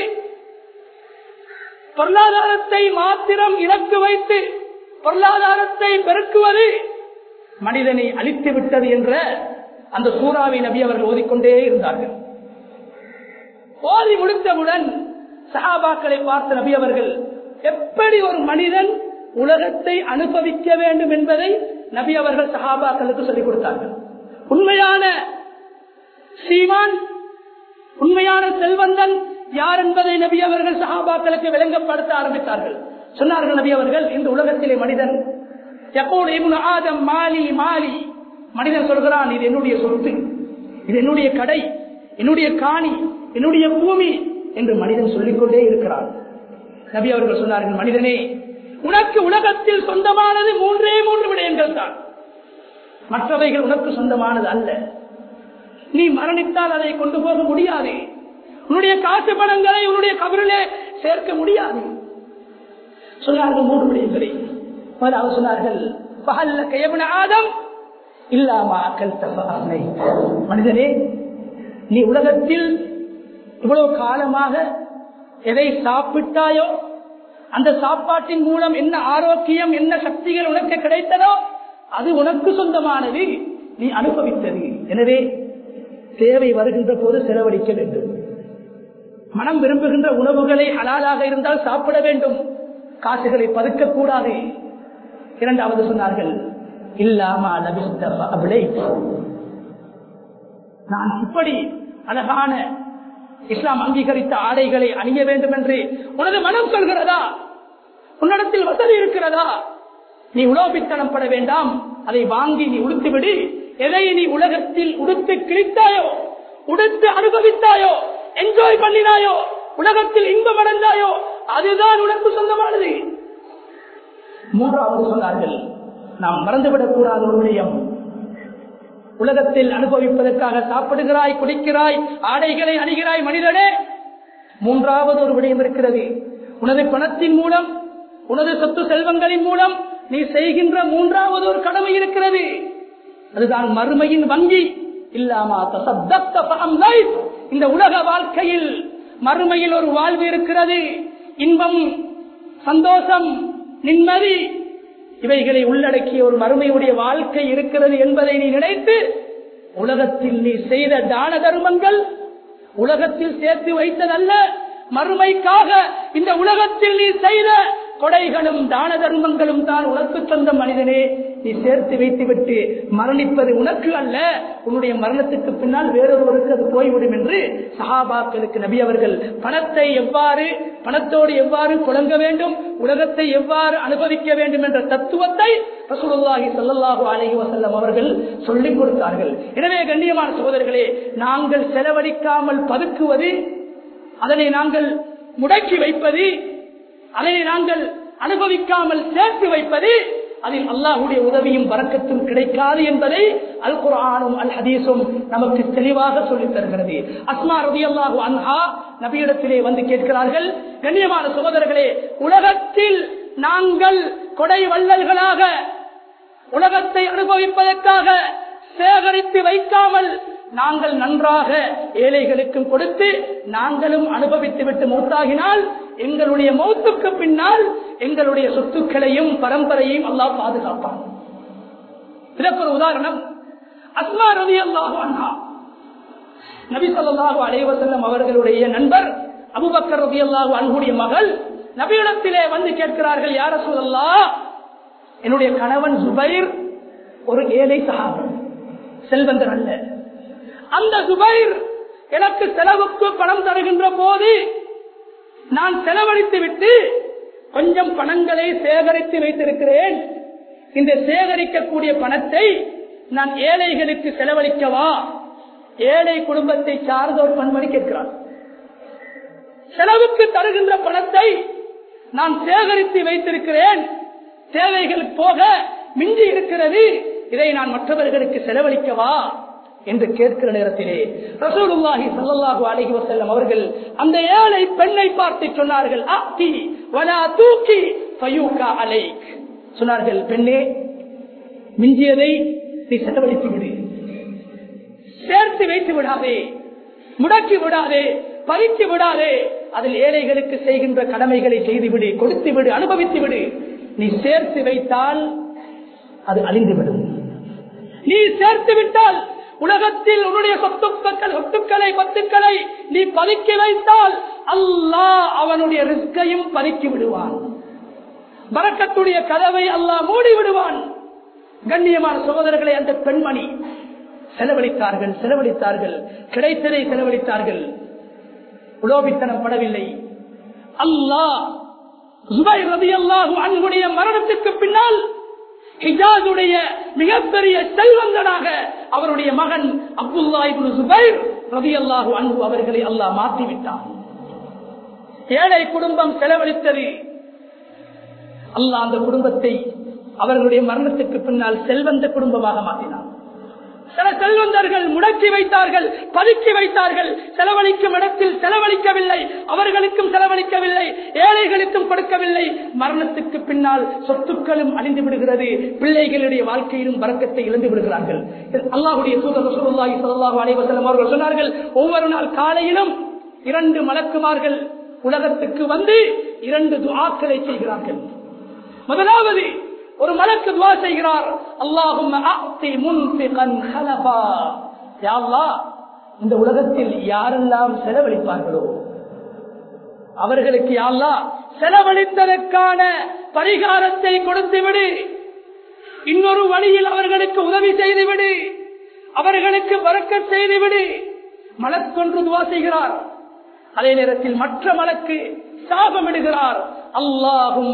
பொருளாதாரத்தை மாத்திரம் இலக்கு வைத்து பொருளாதாரத்தை பெருக்குவது மனிதனை அழித்து விட்டது என்ற அந்த சூறாவை நபி அவர்கள் ஓதிக்கொண்டே இருந்தார்கள் ஓதி முடித்தவுடன் சஹாபாக்களை பார்த்த நபி அவர்கள் எப்படி ஒரு மனிதன் உலகத்தை அனுபவிக்க வேண்டும் என்பதை நபி அவர்கள் சஹாபாக்களுக்கு சொல்லிக் கொடுத்தார்கள் உண்மையான சீமான் உண்மையான செல்வந்தன் யார் என்பதை நபி அவர்கள் சஹாபாக்களுக்கு விளங்கப்படுத்த ஆரம்பித்தார்கள் சொன்னார்கள் நபி அவர்கள் இந்த உலகத்திலே மனிதன் எப்போது இப்னு ஆதம் மாலி மாலி மனிதன் சொல்கிறான் இது என்னுடைய சொத்து இது என்னுடைய கடை என்னுடைய காணி என்னுடைய பூமி என்று மனிதன் சொல்லிக்கொண்டே இருக்கிறான் நபி அவர்கள் சொன்னார்கள் மனிதனே உனக்கு உலகத்தில் சொந்தமானது மூன்றே மூன்று விடயங்கள் தான் மற்றவைகள் உனக்கு சொந்தமானது அல்ல நீ மரணித்தால் அதை கொண்டு போக முடியாது உன்னுடைய காசு பணங்களை உன்னுடைய கபரிலே சேர்க்க முடியாது சொன்னார்கள் மூன்று விடயங்களை முதலாவது சொன்னார்கள் பகல்ல கையவன ஆதம் இல்லாம அக்கல் தபானை மனிதனே நீ உலகத்தில் இவ்வளவு காலமாக எதை சாப்பிட்டாயோ அந்த சாப்பாட்டின் மூலம் என்ன ஆரோக்கியம் என்ன சக்திகள் உனக்கு கிடைத்ததோ அது உனக்கு சொந்தமானது நீ அனுபவித்தது எனவே தேவை வருகின்ற போது செலவழிக்க வேண்டும் மனம் விரும்புகின்ற உணவுகளை ஹலாலாக இருந்தால் சாப்பிட வேண்டும் காசுகளை பதுக்க கூடாது இரண்டாவது சொன்னார்கள் இல்லாம நான் இப்படி அழகான இஸ்லாம் அங்கீகரித்த ஆடைகளை அணிய வேண்டும் என்று உனது மனம் சொல்கிறதா உன்னிடத்தில் வசதி இருக்கிறதா நீ உலோபித்தனம் பட வேண்டாம் அதை வாங்கி நீ உடுத்துவிடு எதை நீ உலகத்தில் உடுத்து கிழித்தாயோ உடுத்து அனுபவித்தாயோ என்ஜாய் பண்ணினாயோ உலகத்தில் இன்பம் அடைந்தாயோ அதுதான் உனக்கு சொந்தமானது மூன்றாவது சொன்னார்கள் நாம் மறந்துவிடக் கூடாத ஒரு விடயம் உலகத்தில் அனுபவிப்பதற்காக சாப்பிடுகிறாய் குடிக்கிறாய் ஆடைகளை அணிகிறாய் மனிதனே மூன்றாவது ஒரு விடயம் இருக்கிறது உனது பணத்தின் மூலம் உனது சொத்து செல்வங்களின் மூலம் நீ செய்கின்ற மூன்றாவது ஒரு கடமை இருக்கிறது அதுதான் மறுமையின் வங்கி இல்லாமா இந்த உலக வாழ்க்கையில் மறுமையில் ஒரு வாழ்வு இருக்கிறது இன்பம் சந்தோஷம் நிம்மதி இவைகளை உள்ளடக்கிய ஒரு மறுமையுடைய வாழ்க்கை இருக்கிறது என்பதை நீ நினைத்து உலகத்தில் நீ செய்த தான தர்மங்கள் உலகத்தில் சேர்த்து வைத்ததல்ல மறுமைக்காக இந்த உலகத்தில் நீ செய்த கொடைகளும் தான தர்மங்களும் தான் உனக்கு சொந்த மனிதனே நீ சேர்த்து வைத்துவிட்டு மரணிப்பது உனக்கு அல்ல உன்னுடைய மரணத்துக்கு பின்னால் வேறொருவருக்கு அது போய்விடும் என்று சஹாபாக்களுக்கு நபி அவர்கள் பணத்தை எவ்வாறு பணத்தோடு எவ்வாறு குழங்க வேண்டும் உலகத்தை எவ்வாறு அனுபவிக்க வேண்டும் என்ற தத்துவத்தை ரசூலுல்லாஹி ஸல்லல்லாஹு அலைஹி வஸல்லம் அவர்கள் சொல்லிக் கொடுத்தார்கள் எனவே கண்ணியமான சகோதரர்களே நாங்கள் செலவழிக்காமல் பதுக்குவது அதனை நாங்கள் முடக்கி வைப்பது அதனை நாங்கள் அனுபவிக்காமல் சேர்த்து வைப்பது அதில் அல்லாஹுடைய உதவியும் வரக்கத்தும் கிடைக்காது என்பதை அல் குரானும் அல் ஹதீஸும் நமக்கு தெளிவாக சொல்லித் தருகிறது அஸ்மா ரதி அல்லாஹு அன்ஹா நபியிடத்திலே வந்து கேட்கிறார்கள் கண்ணியமான சகோதரர்களே உலகத்தில் நாங்கள் கொடை வள்ளல்களாக உலகத்தை அனுபவிப்பதற்காக சேகரித்து வைக்காமல் நாங்கள் நன்றாக ஏழைகளுக்கும் கொடுத்து நாங்களும் அனுபவித்து விட்டு மௌத்தாகினால் எங்களுடைய மௌத்துக்கு பின்னால் எங்களுடைய சொத்துக்களையும் பரம்பரையும் அல்லாஹ் பாதுகாப்பான் இதற்கு ஒரு உதாரணம் அஸ்மா ரவி அல்லாஹ் நபி சொல்லாஹு அலைவசல்லம் அவர்களுடைய நண்பர் அபுபக்கர் ரவி அல்லாஹு அன்புடைய மகள் நபியிடத்திலே வந்து கேட்கிறார்கள் யார சொல்லல்லா என்னுடைய கணவன் சுபைர் ஒரு ஏழை சகாபன் செல்வந்தர் அல்ல அந்த சுபைர் எனக்கு செலவுக்கு பணம் தருகின்ற போது நான் செலவழித்து விட்டு கொஞ்சம் பணங்களை சேகரித்து வைத்திருக்கிறேன் இந்த சேகரிக்கக்கூடிய பணத்தை நான் ஏழைகளுக்கு செலவழிக்கவா ஏழை குடும்பத்தை சார்ந்த ஒரு பண்படி கேட்கிறார் செலவுக்கு தருகின்ற பணத்தை நான் சேகரித்து வைத்திருக்கிறேன் தேவைகள் போக மிஞ்சி இருக்கிறது இதை நான் மற்றவர்களுக்கு செலவழிக்கவா என்று கேட்கிற நேரத்திலே ரசூலுல்லாஹி ஸல்லல்லாஹு அலைஹி வஸல்லம் அவர்கள் அந்த ஏழை பெண்ணை பார்த்து சொன்னார்கள் ஆத்தி வலா தூக்கி ஃபயூகா அலைக் சொன்னார்கள் பெண்ணே மிஞ்சியதை நீ செலவழித்து விடு சேர்த்து வைத்து விடாதே முடக்கி விடாதே பறித்து விடாதே அதில் ஏழைகளுக்கு செய்கின்ற கடமைகளை செய்துவிடு கொடுத்து விடு அனுபவித்து விடு நீ சேர்த்து வைத்தால் அது அழிந்துவிடும் நீ சேர்த்து விட்டால் உலகத்தில் உன்னுடைய சொத்துக்கள் சொத்துக்களை பத்துக்களை நீ பதுக்கி வைத்தால் அல்லாஹ் அவனுடைய ரிஸ்கையும் பதுக்கி விடுவான் பறக்கத்துடைய கதவை அல்லாஹ் மூடி விடுவான் கண்ணியமான சகோதரர்களை அந்த பெண்மணி செலவழித்தார்கள் செலவழித்தார்கள் கிடைத்ததை செலவழித்தார்கள் உலோபித்தனம் படவில்லை அல்லாஹ் சுபை ரதி அல்லாஹு அன்புடைய மரணத்துக்கு பின்னால் ஹிஜாதுடைய மிகப்பெரிய செல்வந்தனாக அவருடைய மகன் அப்துல்லா இப்னு சுபைர் ரதி அல்லாஹு அன்பு அவர்களை அல்லாஹ் மாற்றிவிட்டான் ஏழை குடும்பம் செலவழித்தது அல்லாஹ் அந்த குடும்பத்தை அவர்களுடைய மரணத்துக்கு பின்னால் செல்வந்த குடும்பமாக மாற்றினார் சில செல்வந்தர்கள் முடக்கி வைத்தார்கள் பதுக்கி வைத்தார்கள் செலவழிக்கும் இடத்தில் செலவழிக்கவில்லை அவர்களுக்கும் செலவழிக்கவில்லை ஏழைகளுக்கும் கொடுக்கவில்லை மரணத்துக்கு பின்னால் சொத்துக்களும் அழிந்து விடுகிறது பிள்ளைகளுடைய வாழ்க்கையிலும் வரக்கத்தை இழந்து விடுகிறார்கள் அல்லாஹுடைய தூதர் ரசூலுல்லாஹி ஸல்லல்லாஹு அலைஹி வஸல்லம் அவர்கள் சொன்னார்கள் ஒவ்வொரு நாள் காலையிலும் இரண்டு மலக்குமார்கள் உலகத்துக்கு வந்து இரண்டு துஆக்களை செய்கிறார்கள் முதலாவது ஒரு மலக்கு துவா செய்கிறார் அல்லாஹும் இந்த உலகத்தில் யாரெல்லாம் செலவழிப்பார்களோ அவர்களுக்கு யாழ்லா செலவழித்ததற்கான பரிகாரத்தை கொடுத்து விடு இன்னொரு வழியில் அவர்களுக்கு உதவி செய்துவிடு அவர்களுக்கு வரக்க செய்துவிடு மலக்கொன்று துவா செய்கிறார் அதே நேரத்தில் மற்ற மலக்கு சாபமிடுகிறார் அல்லாஹும்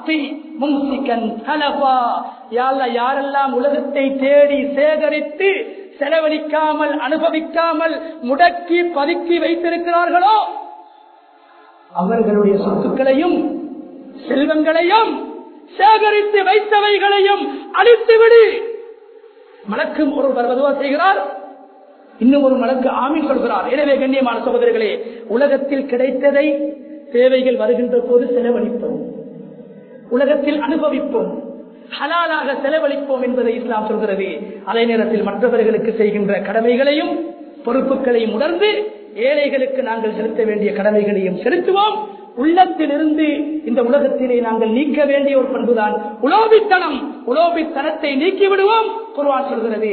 யாரெல்லாம் உலகத்தை தேடி சேகரித்து செலவழிக்காமல் அனுபவிக்காமல் முடக்கி பதுக்கி வைத்திருக்கிறார்களோ அவர்களுடைய சொத்துக்களையும் செல்வங்களையும் சேகரித்து வைத்தவைகளையும் அழித்துவிடு மலக்கும் ஒரு வருவதுவா செய்கிறார் இன்னும் ஒரு மலக்கு ஆமி சொல்கிறார் எனவே கண்ணியமான சகோதரர்களே உலகத்தில் கிடைத்ததை தேவைகள் வருகின்ற போது செலவழிப்போம் உலகத்தில் அனுபவிப்போம் ஹலாலாக செலவழிப்போம் என்பதை இஸ்லாம் சொல்கிறது அதே நேரத்தில் மற்றவர்களுக்கு செய்கின்ற கடமைகளையும் பொறுப்புகளையும் உணர்ந்து ஏழைகளுக்கு நாங்கள் செலுத்த வேண்டிய கடமைகளையும் செலுத்துவோம் உள்ளத்திலிருந்து இந்த உலகத்திலே நாங்கள் நீக்க வேண்டிய ஒரு பண்புதான் உலோபித்தனம் உலோபித்தனத்தை நீக்கி விடுவோம் குர்வான் சொல்கிறது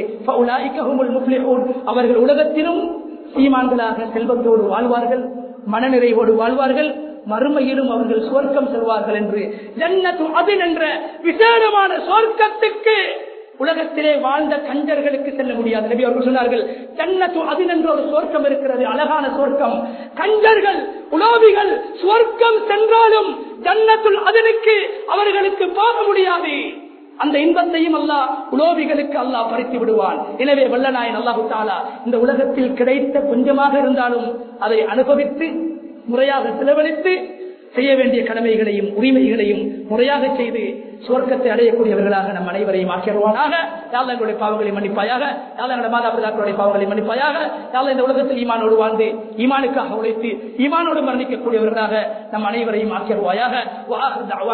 அவர்கள் உலகத்திலும் சீமான்களாக செல்வத்தோடு வாழ்வார்கள் மனநிறைவோடு வாழ்வார்கள் மறுமையிலும் அவர்கள் சுவர்க்கம் செல்வார்கள் என்று ஜன்னத்து அதில் என்ற விசேடமான சுவர்க்கத்துக்கு உலகத்திலே வாழ்ந்த கஞ்சர்களுக்கு செல்ல முடியாது நபி அவர்கள் சொன்னார்கள் ஜன்னத்து அதில் என்ற ஒரு சுவர்க்கம் இருக்கிறது அழகான சுவர்க்கம் கஞ்சர்கள் உலோபிகள் சுவர்க்கம் சென்றாலும் ஜன்னத்துள் அதனுக்கு அவர்களுக்கு போக முடியாது அந்த இன்பத்தையும் அல்லாஹ் உலோபிகளுக்கு அல்லாஹ் பறித்து விடுவான் எனவே வல்லநாயன் அல்லாஹு தாலா இந்த உலகத்தில் கிடைத்த கொஞ்சமாக இருந்தாலும் அதை அனுபவித்து முறையாக செலவழித்து செய்ய வேண்டிய கடமைகளையும் உரிமைகளையும் முறையாக செய்து சுவர்க்கத்தை அடையக்கூடியவர்களாக நம் அனைவரையும் ஆக்கிடுவானாக யாழ் எங்களுடைய பாவங்களை மன்னிப்பாயாக யாழ் எங்களுடைய மாதா பிதாக்களுடைய பாவங்களை மன்னிப்பாயாக யாழ் இந்த உலகத்தில் ஈமானோடு வாழ்ந்து ஈமானுக்காக உழைத்து ஈமானோடு மரணிக்கக்கூடியவர்களாக நம் அனைவரையும் ஆக்கிடுவாயாக